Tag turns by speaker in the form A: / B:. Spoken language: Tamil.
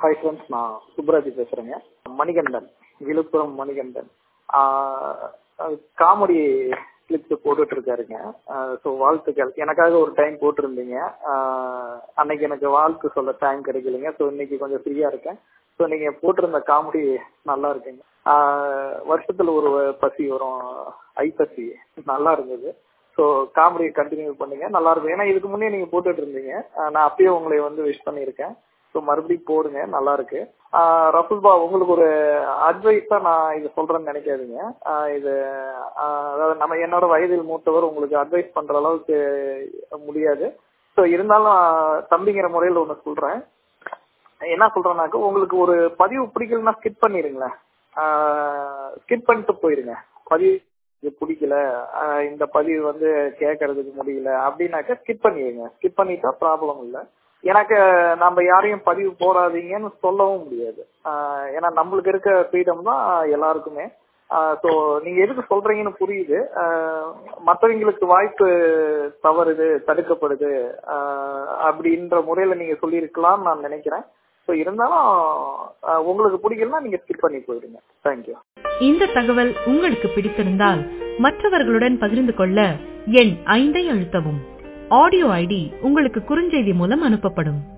A: ஹாய் ஃப்ரெண்ட்ஸ் நான் சுப்ராஜ் பேசுறேங்க மணிகண்டன் விழுப்புரம் மணிகண்டன் காமெடி கிளிப்ஸ் போட்டுட்டு இருக்காருங்க ஸோ வாழ்த்துக்கள் எனக்காக ஒரு டைம் போட்டிருந்தீங்க ஆஹ் அன்னைக்கு எனக்கு வாழ்த்து சொல்ல டைம் கிடைக்கலைங்க ஸோ இன்னைக்கு கொஞ்சம் ஃப்ரீயா இருக்கேன் ஸோ நீங்க போட்டிருந்த காமெடி நல்லா இருக்குங்க ஆஹ் வருஷத்துல ஒரு பசி வரும் ஐப்பசி நல்லா இருந்தது ஸோ காமெடி கண்டினியூ பண்ணுங்க நல்லா இருக்கும் ஏன்னா இதுக்கு முன்னே நீங்க போட்டுட்டு இருந்தீங்க ஆஹ் நான் அப்பயே உங்களை வந்து விஷ் பண்ணியிருக்கேன் ஸோ மறுபடியும் போடுங்க நல்லா இருக்கு ஆஹ் ரஃபுல்பா உங்களுக்கு ஒரு அட்வைஸா நான் இது சொல்றேன்னு நினைக்காதீங்க ஆஹ் இது ஆஹ் அதாவது நம்ம என்னோட வயதில் மூத்தவர் உங்களுக்கு அட்வைஸ் பண்ற அளவுக்கு முடியாது ஸோ இருந்தாலும் தம்பிங்கிற முறையில் ஒன்று சொல்றேன் என்ன சொல்றேன்னாக்க உங்களுக்கு ஒரு பதிவு பிடிக்கலன்னா ஸ்கிப் பண்ணிருங்களேன் ஸ்கிப் பண்ணிட்டு போயிருங்க பதிவு இது பிடிக்கல ஆஹ் இந்த பதிவு வந்து கேட்கறதுக்கு முடியல அப்படின்னாக்க ஸ்கிப் பண்ணிடுங்க ஸ்கிப் பண்ணிட்டா ப்ராப்ளம் இல்லை எனக்கு நம்ம யாரையும் பதிவு போடாதீங்கன்னு சொல்லவும் முடியாது ஆஹ் ஏன்னா நம்மளுக்கு இருக்க ஃப்ரீடம் தான் எல்லாருக்குமே ஸோ நீங்க எதுக்கு சொல்றீங்கன்னு புரியுது மற்றவங்களுக்கு வாய்ப்பு தவறுது தடுக்கப்படுது ஆஹ் அப்படின்ற முறையில நீங்க சொல்லியிருக்கலாம்னு நான் நினைக்கிறேன் ஸோ இருந்தாலும் உங்களுக்கு பிடிக்கலன்னா நீங்க ஸ்கிப் பண்ணி போயிடுங்க தேங்க்யூ
B: இந்த தகவல் உங்களுக்கு பிடித்திருந்தால் மற்றவர்களுடன் பகிர்ந்து கொள்ள எண் ஐந்தை அழுத்தவும் ஆடியோ ஐடி உங்களுக்கு குறுஞ்செய்தி மூலம் அனுப்பப்படும்